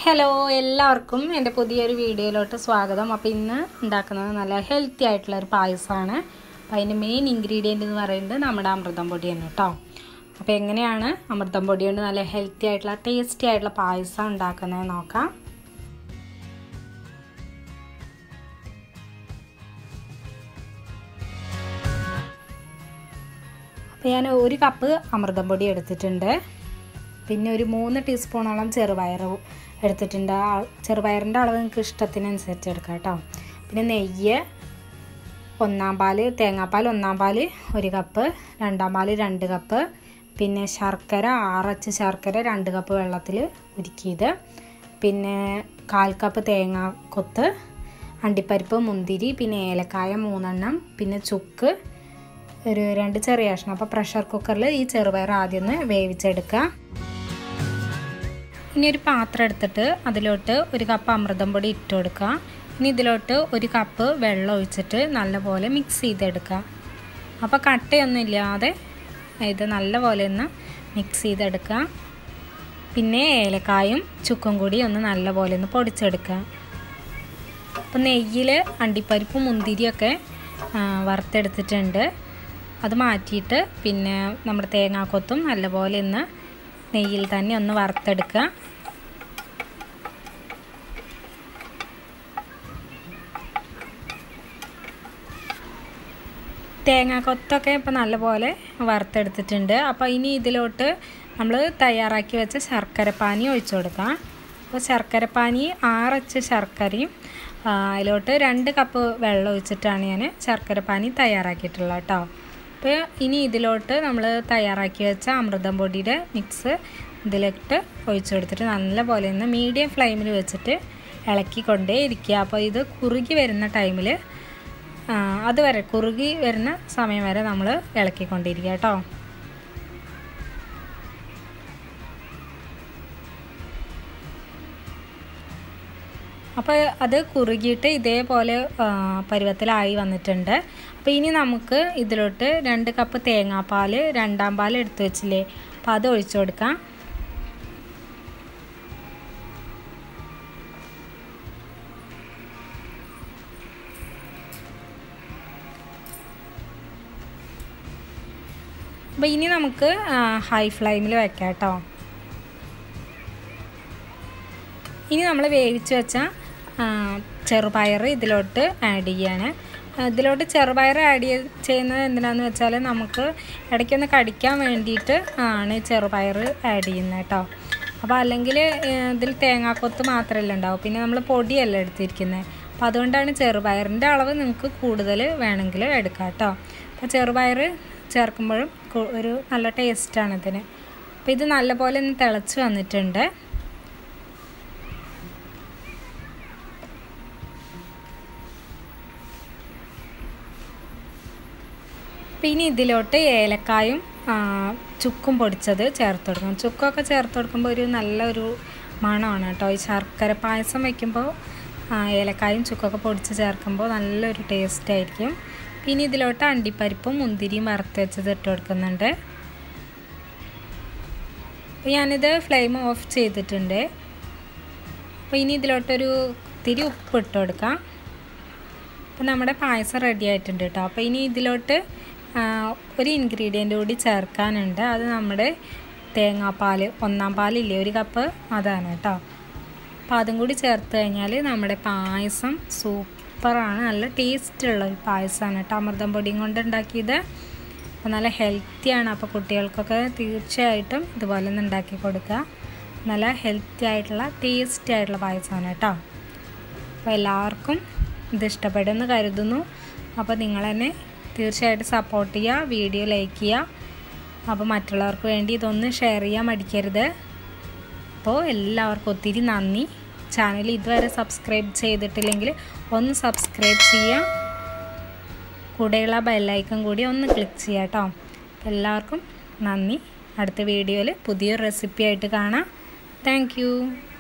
hello എല്ലാവർക്കും എൻ്റെ പുതിയൊരു വീഡിയോയിലോട്ട് സ്വാഗതം അപ്പോൾ ഇന്ന് ഉണ്ടാക്കുന്നത് നല്ല ഹെൽത്തി ആയിട്ടുള്ള ഒരു പായസമാണ് അപ്പോൾ അതിൻ്റെ മെയിൻ ഇൻഗ്രീഡിയൻ്റ് എന്ന് പറയുന്നത് നമ്മുടെ അമൃതം പൊടിയാണ് കേട്ടോ അപ്പോൾ എങ്ങനെയാണ് അമൃതം പൊടി കൊണ്ട് നല്ല ഹെൽത്തി ആയിട്ടുള്ള ടേസ്റ്റി ആയിട്ടുള്ള പായസം ഉണ്ടാക്കുന്നത് നോക്കാം അപ്പോൾ ഞാൻ ഒരു കപ്പ് അമൃതം പൊടി എടുത്തിട്ടുണ്ട് പിന്നെ ഒരു മൂന്ന് ടീസ്പൂണോളം ചെറുപയർ എടുത്തിട്ടുണ്ട് ആ ചെറുപയറിൻ്റെ അളവ് നിങ്ങൾക്ക് ഇഷ്ടത്തിനനുസരിച്ച് എടുക്കാം കേട്ടോ പിന്നെ നെയ്യ് ഒന്നാം പാല് തേങ്ങാപ്പാൽ ഒന്നാം പാല് ഒരു കപ്പ് രണ്ടാം പാല് രണ്ട് കപ്പ് പിന്നെ ശർക്കര ആറച്ച് ശർക്കര രണ്ട് കപ്പ് വെള്ളത്തിൽ ഉരുക്കിയത് പിന്നെ കാൽ കപ്പ് തേങ്ങ കൊത്ത് അണ്ടിപ്പരിപ്പ് മുന്തിരി പിന്നെ ഏലക്കായ മൂന്നെണ്ണം പിന്നെ ചുക്ക് ഒരു രണ്ട് ചെറിയ കഷ്ണം അപ്പോൾ പ്രഷർ കുക്കറിൽ ഈ ചെറുപയർ ആദ്യം ഒന്ന് വേവിച്ചെടുക്കുക ഇനി ഒരു പാത്രം എടുത്തിട്ട് അതിലോട്ട് ഒരു കപ്പ് അമൃതം പൊടി ഇട്ട് കൊടുക്കുക ഇനി ഇതിലോട്ട് ഒരു കപ്പ് വെള്ളം ഒഴിച്ചിട്ട് നല്ലപോലെ മിക്സ് ചെയ്തെടുക്കുക അപ്പോൾ കട്ടയൊന്നും ഇല്ലാതെ ഇത് നല്ലപോലെ ഒന്ന് മിക്സ് ചെയ്തെടുക്കുക പിന്നെ ഏലക്കായും ചുക്കും കൂടി ഒന്ന് നല്ലപോലെ ഒന്ന് പൊടിച്ചെടുക്കുക അപ്പോൾ നെയ്യിൽ അണ്ടിപ്പരിപ്പും മുന്തിരിയൊക്കെ വറുത്തെടുത്തിട്ടുണ്ട് അത് മാറ്റിയിട്ട് പിന്നെ നമ്മുടെ തേങ്ങാക്കൊത്തും നല്ലപോലെ ഒന്ന് നെയ്യിൽ തന്നെ ഒന്ന് വറുത്തെടുക്കുക തേങ്ങാക്കൊത്തൊക്കെ ഇപ്പോൾ നല്ലപോലെ വറുത്തെടുത്തിട്ടുണ്ട് അപ്പോൾ ഇനി ഇതിലോട്ട് നമ്മൾ തയ്യാറാക്കി വെച്ച ശർക്കരപ്പാനി ഒഴിച്ചു കൊടുക്കാം അപ്പോൾ ശർക്കരപ്പാനി ആറച്ച് ശർക്കരയും അതിലോട്ട് രണ്ട് കപ്പ് വെള്ളം ഒഴിച്ചിട്ടാണ് ഞാൻ ശർക്കരപ്പാനി തയ്യാറാക്കിയിട്ടുള്ളത് കേട്ടോ അപ്പോൾ ഇനി ഇതിലോട്ട് നമ്മൾ തയ്യാറാക്കി വെച്ച അമൃതം പൊടിയുടെ മിക്സ് ഇതിലിട്ട് ഒഴിച്ചു കൊടുത്തിട്ട് നല്ലപോലെ ഒന്ന് മീഡിയം ഫ്ലെയിമിൽ വെച്ചിട്ട് ഇളക്കിക്കൊണ്ടേ ഇരിക്കുക അപ്പോൾ ഇത് കുറുകി വരുന്ന ടൈമിൽ അതുവരെ കുറുകി വരുന്ന സമയം വരെ നമ്മൾ ഇളക്കിക്കൊണ്ടിരിക്കുക കേട്ടോ അപ്പോൾ അത് കുറുകിയിട്ട് ഇതേപോലെ പരുവത്തിലായി വന്നിട്ടുണ്ട് അപ്പോൾ ഇനി നമുക്ക് ഇതിലോട്ട് രണ്ട് കപ്പ് തേങ്ങാപ്പാൽ രണ്ടാം പാൽ എടുത്തു വെച്ചില്ലേ അപ്പോൾ അത് ഒഴിച്ചു കൊടുക്കാം അപ്പോൾ ഇനി നമുക്ക് ഹൈ ഫ്ലെയിമിൽ വെക്കാം കേട്ടോ ഇനി നമ്മൾ വേവിച്ച് വെച്ച ചെറുപയർ ഇതിലോട്ട് ആഡ് ചെയ്യാണ് ഇതിലോട്ട് ചെറുപയർ ആഡ് ചെയ്യുന്നത് എന്തിനാന്ന് വെച്ചാൽ നമുക്ക് ഇടയ്ക്കൊന്ന് കടിക്കാൻ വേണ്ടിയിട്ട് ആണ് ചെറുപയർ ആഡ് ചെയ്യുന്നത് കേട്ടോ അപ്പോൾ അല്ലെങ്കിൽ ഇതിൽ തേങ്ങാക്കൊത്ത് മാത്രമല്ല ഉണ്ടാവും പിന്നെ നമ്മൾ പൊടിയല്ല എടുത്തിരിക്കുന്നത് അപ്പോൾ അതുകൊണ്ടാണ് ചെറുപയറിൻ്റെ അളവ് നിങ്ങൾക്ക് കൂടുതൽ വേണമെങ്കിൽ എടുക്കാം കേട്ടോ അപ്പോൾ ചെറുപയർ ചേർക്കുമ്പോഴും ഒരു നല്ല ടേസ്റ്റാണ് ഇതിന് അപ്പോൾ ഇത് നല്ലപോലെ ഒന്ന് തിളച്ച് വന്നിട്ടുണ്ട് പിന്നെ ഇതിലോട്ട് ഏലക്കായും ചുക്കും പൊടിച്ചത് ചേർത്ത് കൊടുക്കണം ചുക്കൊക്കെ ചേർത്ത് കൊടുക്കുമ്പോൾ ഒരു നല്ലൊരു മണമാണ് കേട്ടോ ഈ ശർക്കര പായസം വയ്ക്കുമ്പോൾ ഏലക്കായും ചുക്കൊക്കെ പൊടിച്ച് ചേർക്കുമ്പോൾ നല്ലൊരു ടേസ്റ്റ് ആയിരിക്കും പിന്നെ ഇതിലോട്ട് അണ്ടിപ്പരിപ്പും മുന്തിരിയും വറുത്ത് വെച്ചത് ഇട്ട് കൊടുക്കുന്നുണ്ട് അപ്പോൾ ഞാനിത് ഫ്ലെയിം ഓഫ് ചെയ്തിട്ടുണ്ട് അപ്പോൾ ഇനി ഇതിലോട്ടൊരു തിരി ഉപ്പ് ഇട്ട് കൊടുക്കാം അപ്പോൾ നമ്മുടെ പായസം റെഡി ആയിട്ടുണ്ട് കേട്ടോ അപ്പോൾ ഇനി ഇതിലോട്ട് ഒരു ഇൻഗ്രീഡിയൻ്റ് കൂടി ചേർക്കാനുണ്ട് അത് നമ്മുടെ തേങ്ങാപ്പാൽ ഒന്നാം പാലില്ലേ ഒരു കപ്പ് അതാണ് കേട്ടോ അപ്പോൾ അതും കൂടി ചേർത്ത് കഴിഞ്ഞാൽ നമ്മുടെ പായസം സൂപ്പറാണ് നല്ല ടേസ്റ്റുള്ള ഒരു പായസമാണ് കേട്ടോ അമൃതം പൊടിയും കൊണ്ട് ഉണ്ടാക്കിയത് അപ്പോൾ നല്ല ഹെൽത്തിയാണ് അപ്പോൾ കുട്ടികൾക്കൊക്കെ തീർച്ചയായിട്ടും ഇതുപോലെ ഒന്ന് ഉണ്ടാക്കി കൊടുക്കുക നല്ല ഹെൽത്തി ആയിട്ടുള്ള ടേസ്റ്റി ആയിട്ടുള്ള പായസമാണ് കേട്ടോ അപ്പോൾ എല്ലാവർക്കും ഇത് ഇഷ്ടപ്പെടുമെന്ന് കരുതുന്നു അപ്പോൾ നിങ്ങൾ തന്നെ തീർച്ചയായിട്ടും സപ്പോർട്ട് ചെയ്യുക വീഡിയോ ലൈക്ക് ചെയ്യുക അപ്പോൾ മറ്റുള്ളവർക്ക് വേണ്ടി ഇതൊന്ന് ഷെയർ ചെയ്യാൻ മടിക്കരുത് അപ്പോൾ എല്ലാവർക്കും ഒത്തിരി നന്ദി ചാനൽ ഇതുവരെ സബ്സ്ക്രൈബ് ചെയ്തിട്ടില്ലെങ്കിൽ ഒന്ന് സബ്സ്ക്രൈബ് ചെയ്യുക കൂടെയുള്ള ബെല്ലൈക്കൺ കൂടി ഒന്ന് ക്ലിക്ക് ചെയ്യുക കേട്ടോ എല്ലാവർക്കും നന്ദി അടുത്ത വീഡിയോയിൽ പുതിയൊരു റെസിപ്പി ആയിട്ട് കാണാം താങ്ക്